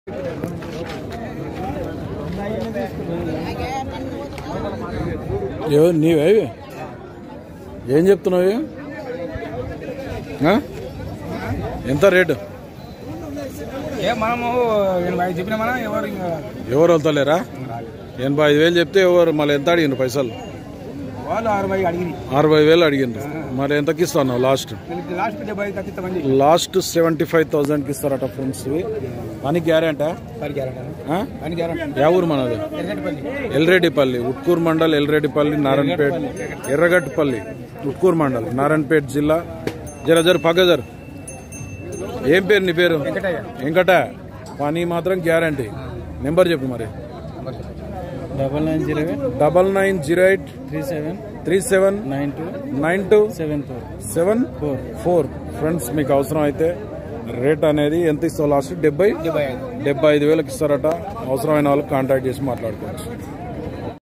ఎవరు నీవే ఇవి? ఏం చెప్తున్నావు ఇవి? ఆ? ఎంత రేటు ఏ మనము ఎనభై చెప్పిన మనం ఎవరు ఇంకా ఎవరు వెళ్తలేరా ఎనభై ఐదు వేలు చెప్తే ఎవరు మళ్ళీ ఎంత అడిగిండ్రు పైసలు వాళ్ళు అరవై అడిగింది అరవై వేలు అడిగిండ్రు మరి ఎంతకి ఇస్తాను లాస్ట్ వీళ్ళకి లాస్ట్ డెబ్బై కత్తిస్తా మంది లాస్ట్ సెవెంటీ ఫైవ్ థౌసండ్కి ఇస్తారట ఫ్రెండ్స్ ఇవి అని గ్యారెంటా పని గ్యారంటీ పని గ్యారంటీ యా ఊరు మనది ఎర్రగడ్డపల్లి ఎల్రెడ్డిపల్లి ఉట్కూరు మండల్ ఎల్రెడ్డిపల్లి నారాయణపేట్ ఎర్రగట్టుపల్లి ఉట్కూరు మండల్ నారాయణపేట్ జిల్లా జర జర పక్క జర ఏం పేరు నీ పేరు వెంకటయ్య వెంకట పని మాత్రం గ్యారంటీ నెంబర్ చెప్పు మరి double nine zero double nine zero eight three seven three seven nine two nine two seven four seven four four friends మీకు అవసరం అయితే రేట్ అనేది ఎంత ఇస్తావు లాస్ట్ డెబ్బై డెబ్బై ఐదు డెబ్బై ఐదు వేలకు ఇస్తారట అవసరమైన వాళ్ళకి కాంటాక్ట్ చేసి మాట్లాడుకోవచ్చు